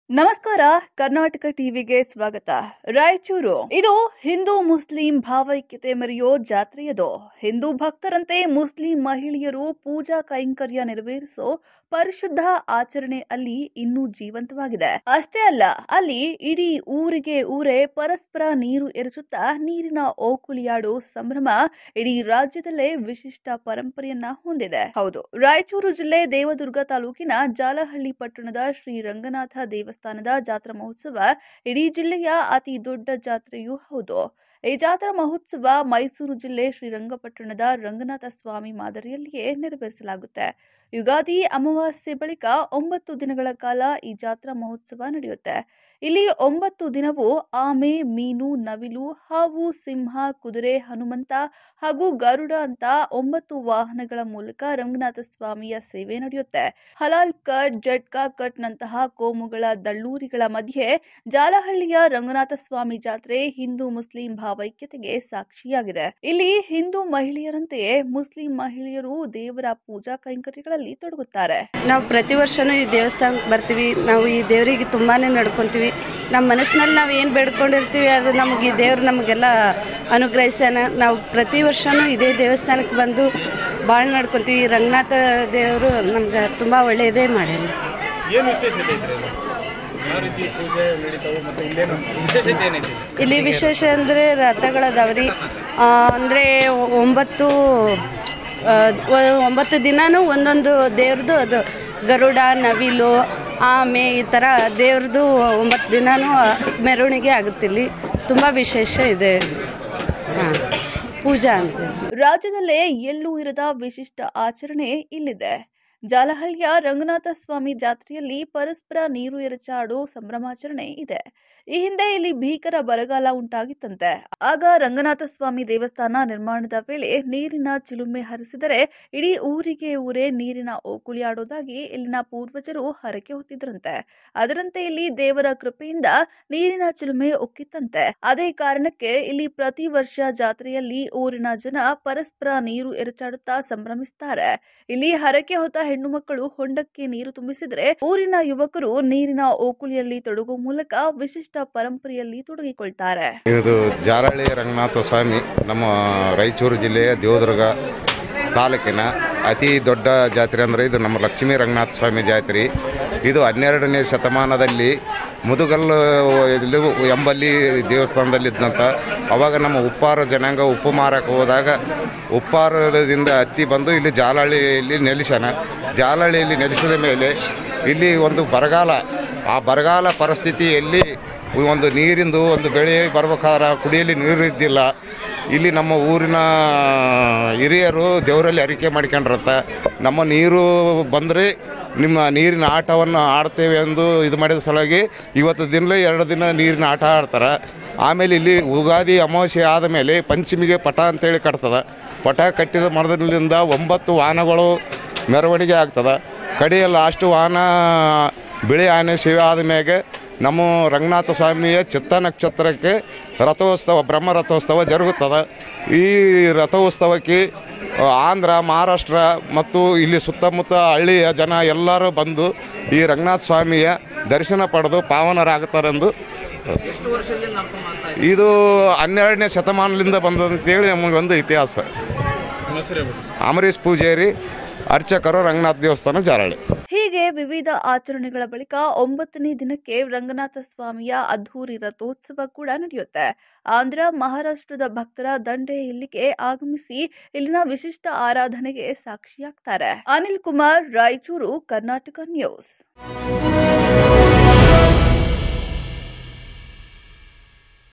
ನಮಸ್ಕಾರ ಕರ್ನಾಟಕ ಟಿವಿಗೆ ಸ್ವಾಗತ ರಾಯಚೂರು ಇದು ಹಿಂದೂ ಮುಸ್ಲಿಂ ಭಾವೈಕ್ಯತೆ ಮೆರೆಯೋ ಜಾತ್ರೆಯದು ಹಿಂದೂ ಭಕ್ತರಂತೆ ಮುಸ್ಲಿಂ ಮಹಿಳೆಯರು ಪೂಜಾ ಕೈಂಕರ್ಯ ನೆರವೇರಿಸೋ ಪರಿಶುದ್ಧ ಆಚರಣೆ ಅಲ್ಲಿ ಇನ್ನೂ ಜೀವಂತವಾಗಿದೆ ಅಷ್ಟೇ ಅಲ್ಲ ಅಲ್ಲಿ ಇಡೀ ಊರಿಗೆ ಊರೇ ಪರಸ್ಪರ ನೀರು ಎರಚುತ್ತಾ ನೀರಿನ ಓಕುಳಿಯಾಡೋ ಸಂಭ್ರಮ ಇಡೀ ರಾಜ್ಯದಲ್ಲೇ ವಿಶಿಷ್ಟ ಪರಂಪರೆಯನ್ನ ಹೊಂದಿದೆ ಹೌದು ರಾಯಚೂರು ಜಿಲ್ಲೆ ದೇವದುರ್ಗ ತಾಲೂಕಿನ ಜಾಲಹಳ್ಳಿ ಪಟ್ಟಣದ ಶ್ರೀ ರಂಗನಾಥ ದೇವಸ್ಥಾನದ ಜಾತ್ರಾ ಮಹೋತ್ಸವ ಇಡೀ ಜಿಲ್ಲೆಯ ಅತಿ ದೊಡ್ಡ ಜಾತ್ರೆಯೂ ಹೌದು ಈ ಜಾತ್ರಾ ಮಹೋತ್ಸವ ಮೈಸೂರು ಜಿಲ್ಲೆ ಶ್ರೀರಂಗಪಟ್ಟಣದ ರಂಗನಾಥ ಸ್ವಾಮಿ ಮಾದರಿಯಲ್ಲಿಯೇ ನೆರವೇರಿಸಲಾಗುತ್ತೆ ಯುಗಾದಿ ಅಮಾವಾಸ್ಯೆ ಬಳಿಕ ಒಂಬತ್ತು ದಿನಗಳ ಕಾಲ ಈ ಜಾತ್ರಾ ಮಹೋತ್ಸವ ನಡೆಯುತ್ತೆ ಇಲ್ಲಿ ಒಂಬತ್ತು ದಿನವೂ ಆಮೆ ಮೀನು ನವಿಲು ಹಾವು ಸಿಂಹ ಕುದುರೆ ಹನುಮಂತ ಹಾಗೂ ಗರುಡ ಅಂತ ಒಂಬತ್ತು ವಾಹನಗಳ ಮೂಲಕ ರಂಗನಾಥ ಸ್ವಾಮಿಯ ಸೇವೆ ನಡೆಯುತ್ತೆ ಹಲಾಲ್ ಕಟ್ ಜಟ್ಕಾ ಕಟ್ ನಂತಹ ಕೋಮುಗಳ ದಳ್ಳೂರಿಗಳ ಮಧ್ಯೆ ಜಾಲಹಳ್ಳಿಯ ರಂಗನಾಥ ಸ್ವಾಮಿ ಜಾತ್ರೆ ಹಿಂದೂ ಮುಸ್ಲಿಂ ಭಾವೈಕ್ಯತೆಗೆ ಸಾಕ್ಷಿಯಾಗಿದೆ ಇಲ್ಲಿ ಹಿಂದೂ ಮಹಿಳೆಯರಂತೆಯೇ ಮುಸ್ಲಿಂ ಮಹಿಳೆಯರು ದೇವರ ಪೂಜಾ ಕೈಂಕರ್ಯಗಳಲ್ಲಿ ತೊಡಗುತ್ತಾರೆ ನಾವು ಪ್ರತಿ ವರ್ಷನೂ ಈ ದೇವಸ್ಥಾನಕ್ಕೆ ಬರ್ತೀವಿ ನಾವು ಈ ದೇವರಿಗೆ ತುಂಬಾ ನಡ್ಕೊತೀವಿ ನಮ್ಮ ಮನಸ್ಸಿನಲ್ಲಿ ನಾವು ಏನು ಬೇಡ್ಕೊಂಡಿರ್ತೀವಿ ಅದು ನಮಗೆ ಈ ದೇವ್ರು ನಮಗೆಲ್ಲ ಅನುಗ್ರಹಿಸ್ಯಾನ ನಾವು ಪ್ರತಿ ವರ್ಷನೂ ಇದೇ ದೇವಸ್ಥಾನಕ್ಕೆ ಬಂದು ಭಾಳ ನಡ್ಕೊತೀವಿ ರಂಗನಾಥ ದೇವರು ನಮ್ಗೆ ತುಂಬ ಒಳ್ಳೆಯದೇ ಮಾಡ್ಯಾನ ಏನು ವಿಶೇಷತೆ ಐತ್ರಿ ಇದು? ಯಾವ ರೀತಿ ಪೂಜೆ ನಡೀತಾವೆ ಮತ್ತು ಇಲ್ಲೇನು ವಿಶೇಷತೆ ಏನೈತಿ ಇಲ್ಲಿ ವಿಶೇಷ ಅಂದರೆ ರಥಗಳದಾವ್ರಿ ಅಂದರೆ ಒಂಬತ್ತು ಆ, ಒ- ಒಂಬತ್ತು ದಿನಾನೂ ಒಂದೊಂದು ದೇವ್ರದ್ದು ಅದು ಗರುಡ ನವಿಲು ಆಮೆ ಈ ಥರ ದೇವ್ರದ್ದು ಒಂಬತ್ತು ದಿನಾನೂ ಮೆರವಣಿಗೆ ಆಗುತ್ತಿಲ್ಲಿ ತುಂಬ ವಿಶೇಷ ಇದೆ ಹಾಂ ಪೂಜಾ ಅಂತ ರಾಜ್ಯದಲ್ಲೇ ಎಲ್ಲೂ ಇರದ ವಿಶಿಷ್ಟ ಆಚರಣೆ ಇಲ್ಲಿದೆ ಜಾಲಹಳ್ಳಿಯ ರಂಗನಾಥ ಸ್ವಾಮಿ ಜಾತ್ರೆಯಲ್ಲಿ ಪರಸ್ಪರ ನೀರು ಎರಚಾಡೋ ಸಂಭ್ರಮಾಚರಣೆ ಇದೆ ಈ ಹಿಂದೆ ಇಲ್ಲಿ ಭೀಕರ ಬರಗಾಲ ಉಂಟಾಗಿತ್ತಂತೆ ಆಗ ರಂಗನಾಥ ಸ್ವಾಮಿ ದೇವಸ್ಥಾನ ನಿರ್ಮಾಣದ ವೇಳೆ ನೀರಿನ ಚಿಲುಮೆ ಹರಿಸಿದರೆ ಇಡೀ ಊರಿಗೆ ಊರೇ ನೀರಿನ ಓಕುಳಿಯಾಡೋದಾಗಿ ಇಲ್ಲಿನ ಪೂರ್ವಜರು ಹರಕೆ ಹೊತ್ತಿದ್ರಂತೆ ಅದರಂತೆ ಇಲ್ಲಿ ದೇವರ ಕೃಪೆಯಿಂದ ನೀರಿನ ಚಿಲುಮೆ ಉಕ್ಕಿತ್ತಂತೆ ಅದೇ ಕಾರಣಕ್ಕೆ ಇಲ್ಲಿ ಪ್ರತಿ ವರ್ಷ ಜಾತ್ರೆಯಲ್ಲಿ ಊರಿನ ಜನ ಪರಸ್ಪರ ನೀರು ಎರಚಾಡುತ್ತಾ ಸಂಭ್ರಮಿಸುತ್ತಾರೆ ಇಲ್ಲಿ ಹರಕೆ ಹೊತ್ತ ಹೆಣ್ಣು ಮಕ್ಕಳು ಹೊಂಡಕ್ಕೆ ನೀರು ತುಂಬಿಸಿದ್ರೆ ಊರಿನ ಯುವಕರು ನೀರಿನ ಓಕುಳಿಯಲ್ಲಿ ತೊಡಗುವ ಮೂಲಕ ವಿಶಿಷ್ಟ ಪರಂಪರೆಯಲ್ಲಿ ತೊಡಗಿಕೊಳ್ತಾರೆ ಇದು ಜಾರಹಳ್ಳಿ ರಂಗನಾಥ ಸ್ವಾಮಿ ನಮ್ಮ ರಾಯಚೂರು ಜಿಲ್ಲೆಯ ದೇವದುರ್ಗ ತಾಲೂಕಿನ ಅತಿ ದೊಡ್ಡ ಜಾತ್ರೆ ಅಂದರೆ ಇದು ನಮ್ಮ ಲಕ್ಷ್ಮೀ ರಂಗನಾಥ ಸ್ವಾಮಿ ಜಾತ್ರೆ ಇದು ಹನ್ನೆರಡನೇ ಶತಮಾನದಲ್ಲಿ ಮುದುಗಲ್ಲು ಇಲ್ಲಿ ಎಂಬಲ್ಲಿ ದೇವಸ್ಥಾನದಲ್ಲಿದ್ದಂಥ ಅವಾಗ ನಮ್ಮ ಉಪ್ಪಾರ ಜನಾಂಗ ಉಪ್ಪು ಮಾರಕ್ಕೆ ಹೋದಾಗ ಉಪ್ಪಾರದಿಂದ ಹತ್ತಿ ಬಂದು ಇಲ್ಲಿ ಜಾಲಹಳ್ಳಿಯಲ್ಲಿ ನೆಲೆಸ್ಯಾನ ಜಾಲಹಳ್ಳಿಯಲ್ಲಿ ನೆಲೆಸಿದ ಮೇಲೆ ಇಲ್ಲಿ ಒಂದು ಬರಗಾಲ ಆ ಬರಗಾಲ ಪರಿಸ್ಥಿತಿಯಲ್ಲಿ ಒಂದು ನೀರಿಂದು ಒಂದು ಬೆಳೆ ಬರ್ಬೇಕಾದ್ರೆ ಕುಡಿಯಲಿ ನೀರು ಇದ್ದಿಲ್ಲ ಇಲ್ಲಿ ನಮ್ಮ ಊರಿನ ಹಿರಿಯರು ದೇವರಲ್ಲಿ ಅರಿಕೆ ಮಾಡ್ಕೊಂಡ್ರತ್ತ ನಮ್ಮ ನೀರು ಬಂದರೆ ನಿಮ್ಮ ನೀರಿನ ಆಟವನ್ನು ಆಡ್ತೇವೆ ಎಂದು ಇದು ಮಾಡಿದ ಸಲುವಾಗಿ ಇವತ್ತು ದಿನಲೇ ಎರಡು ದಿನ ನೀರಿನ ಆಟ ಆಡ್ತಾರೆ ಆಮೇಲೆ ಇಲ್ಲಿ ಉಗಾದಿ ಅಮಾವಾಸ್ಯೆ ಆದ ಮೇಲೆ ಪಂಚಮಿಗೆ ಪಟ ಅಂತೇಳಿ ಕಟ್ತದೆ ಪಟ ಕಟ್ಟಿದ ಮರದಿಂದ ಒಂಬತ್ತು ವಾಹನಗಳು ಮೆರವಣಿಗೆ ಆಗ್ತದೆ ಕಡೆಯ ಲಾಸ್ಟ್ ವಾಹನ ಬಿಳಿ ಆನೆ ಸೇವೆ ಆದ ಮ್ಯಾಗೆ ನಮ್ಮ ರಂಗನಾಥ ಸ್ವಾಮಿಯ ಚಿತ್ತ ನಕ್ಷತ್ರಕ್ಕೆ ರಥೋತ್ಸವ ಬ್ರಹ್ಮ ರಥೋತ್ಸವ ಜರುಗುತ್ತದೆ ಈ ರಥೋತ್ಸವಕ್ಕೆ ಆ, ಆಂಧ್ರ ಮಹಾರಾಷ್ಟ್ರ ಮತ್ತು ಇಲ್ಲಿ ಸುತ್ತಮುತ್ತ ಹಳ್ಳಿಯ ಜನ ಎಲ್ಲರೂ ಬಂದು ಈ ರಂಗನಾಥ ಸ್ವಾಮಿಯ ದರ್ಶನ ಪಡೆದು ಪಾವನರಾಗುತ್ತಾರೆಂದು ಇದು ಹನ್ನೆರಡನೇ ಶತಮಾನದಿಂದ ಬಂದಂತೇಳಿ ನಮಗೊಂದು ಇತಿಹಾಸ ನಿಮ್ಮ ಹೆಸರು ಹೇಳ್ಬಿಡಿ ಅಮರೀಶ್ ಪೂಜಾರಿ ಅರ್ಚಕರು ರಂಗನಾಥ ದೇವಸ್ಥಾನ ಜಾರಹಳ್ಳಿ ಹೀಗೆ ವಿವಿಧ ಆಚರಣೆಗಳ ಬಳಿಕ ಒಂಬತ್ತನೇ ದಿನಕ್ಕೆ ರಂಗನಾಥ ಸ್ವಾಮಿಯ ಅದ್ಧೂರಿ ರಥೋತ್ಸವ ಕೂಡ ನಡೆಯುತ್ತೆ ಆಂಧ್ರ ಮಹಾರಾಷ್ಟ್ರದ ಭಕ್ತರ ದಂಡೆ ಇಲ್ಲಿಗೆ ಆಗಮಿಸಿ ಇಲ್ಲಿನ ವಿಶಿಷ್ಟ ಆರಾಧನೆಗೆ ಸಾಕ್ಷಿಯಾಗ್ತಾರೆ ಅನಿಲ್ ಕುಮಾರ್ ರಾಯಚೂರು ಕರ್ನಾಟಕ ನ್ಯೂಸ್